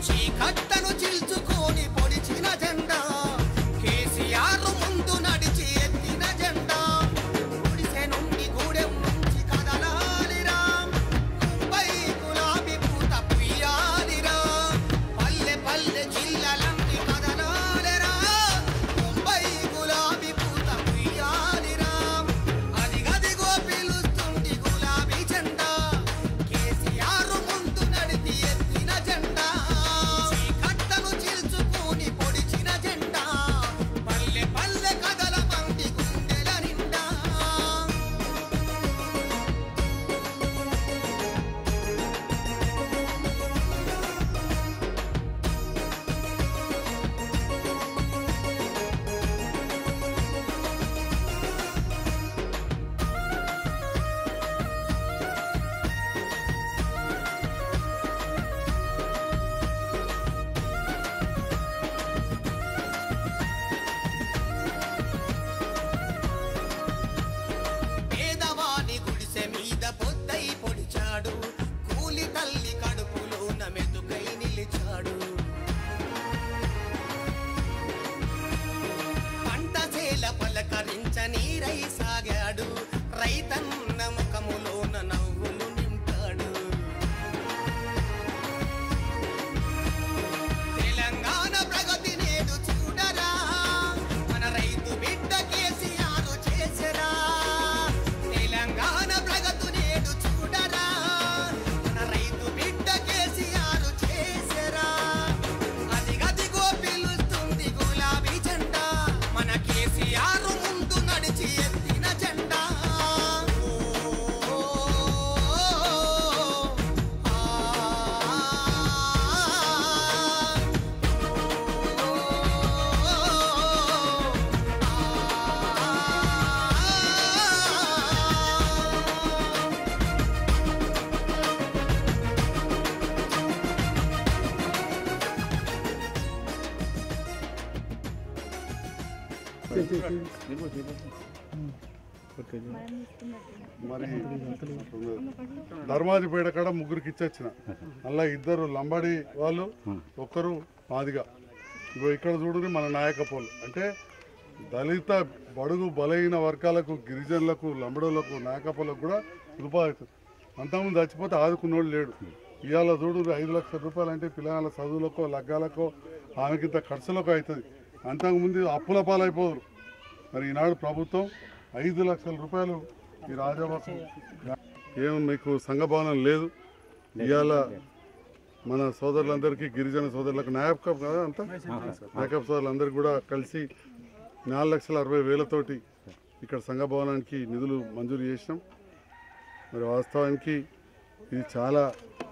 చీకట్టను చీల్చుకొని పొడిచిన జెండా కేసీఆర్ ముందు నడిచి ఎత్తిన జెండా గుడిసె నుండి గూడెం నుంచి కదలాలిరా ముంబై గులాబీ పూత పుయ్యాలిరా పల్లె పల్లె జిల్లలన్నీ కదలాలిరా ముంబై గులాబీ పూత పుయ్యాలిరా అదిగదిగో పిలుస్తుంది గులాబీ జెండా కేసీఆర్ ముందు నడిచి ఎత్తిన జెండా చీకట్టను చీల్చుకొని పొడిచిన జెండా పల్లె పల్లె కదల మంది గుండెల నిండా పేదవాని గుడిసె మీద పొద్దై పొడిచాడు కూలి తల్లి కడుపులోన మెతుకై నిలిచాడు పంట చేల పలకరించ నీరై సాగాడు రైతన్న ముఖములోన నవ్వులు నింపాడు తెలంగాణ ప్రగతి నేడు చూడరా మన రైతు బిడ్డ కేసీఆర్ చేసరా తెలంగాణ ప్రగతి నేడు చూడరా మన రైతు బిడ్డ కేసీఆర్ చేసరా అదిగదిగో పిలుస్తుంది గులాబీ జెండా మన కేసీఆర్ ముందు నడిచి ఎత్తిన జెండా ఓ, ఆ, మరి ధర్మాజిపేట కాడ ముగ్గురికి ఇచ్చొచ్చిన అలా ఇద్దరు లంబాడి వాళ్ళు ఒక్కరు మాదిగా ఇగో ఇక్కడ చూడు మన నాయకపోలు అంటే దళిత బడుగు బలహీన వర్గాలకు గిరిజనులకు లంబడులకు నాయకపోలకు కూడా రూపాయలు అంతకుముందు చచ్చిపోతే ఆదుకున్నోడు లేడు ఇవాళ చూడు ఐదు లక్షల రూపాయలు అంటే పిల్లల చదువులకో లగ్గాలకో ఆమెకింత ఖర్చులకు అవుతుంది అంతకుముందు అప్పుల పాలైపోరు మరి ఈనాడు ప్రభుత్వం ఐదు లక్షల రూపాయలు ఈ రాజాబాబు ఏం మీకు సంఘభావనం లేదు ఇవాళ మన సోదరులందరికీ గిరిజన సోదరులకు నాయకప్ కదా అంతా నాయకప్ సోదరులందరికీ కూడా కలిసి నాలుగు లక్షల అరవై వేలతోటి ఇక్కడ సంఘభవనానికి నిధులు మంజూరు చేసినాం మరి వాస్తవానికి ఇది చాలా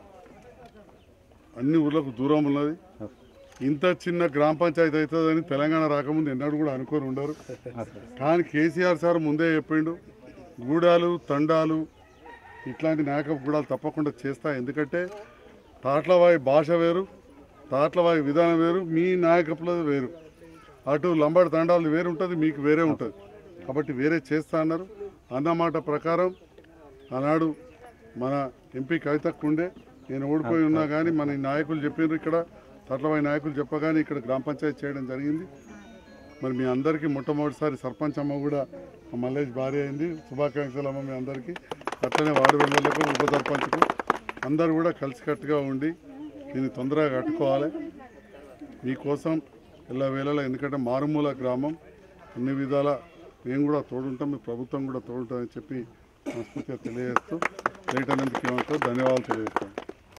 అన్ని ఊర్లకు దూరం ఉన్నది ఇంత చిన్న గ్రామ పంచాయతీ అవుతుందని తెలంగాణ రాకముందు ఎన్నడూ కూడా అనుకొని ఉండరు కానీ కేసీఆర్ సార్ ముందే చెప్పిండు గూడాలు తండాలు ఇట్లాంటి నాయక గూడాలు తప్పకుండా చేస్తా ఎందుకంటే తాట్లవాయి భాష వేరు తాట్లవాయి విధానం వేరు మీ నాయకత్వం వేరు అటు లంబాడి తండాలు వేరు ఉంటుంది మీకు వేరే ఉంటుంది కాబట్టి వేరే చేస్తా అన్నారు అన్నమాట ప్రకారం ఆనాడు మన ఎంపీ కవితకు ఉండే నేను ఓడిపోయి ఉన్నా కానీ మన ఈ నాయకులు చెప్పారు ఇక్కడ తట్లవాయి నాయకులు చెప్పగానే ఇక్కడ గ్రామ పంచాయతీ చేయడం జరిగింది మరి మీ అందరికీ మొట్టమొదటిసారి సర్పంచ్ అమ్మ కూడా మా మల్లేష్ భార్య అయింది శుభాకాంక్షలు అమ్మ మీ అందరికీ అట్లనే వార్డు మెంబర్లకు ఉప సర్పంచ్కు అందరూ కూడా కలిసికట్టుగా ఉండి దీన్ని తొందరగా కట్టుకోవాలి మీకోసం എല്ലാ వేళలా ఎందుకంటే మారుమూల గ్రామం అన్ని విధాల మేము కూడా తోడుంటాం మీ ప్రభుత్వం కూడా తోడుంటామని చెప్పి మనస్ఫూర్తిగా తెలియజేస్తూ లేట్ అనేందుకు ఏమంటారు ధన్యవాదాలు తెలియజేస్తాం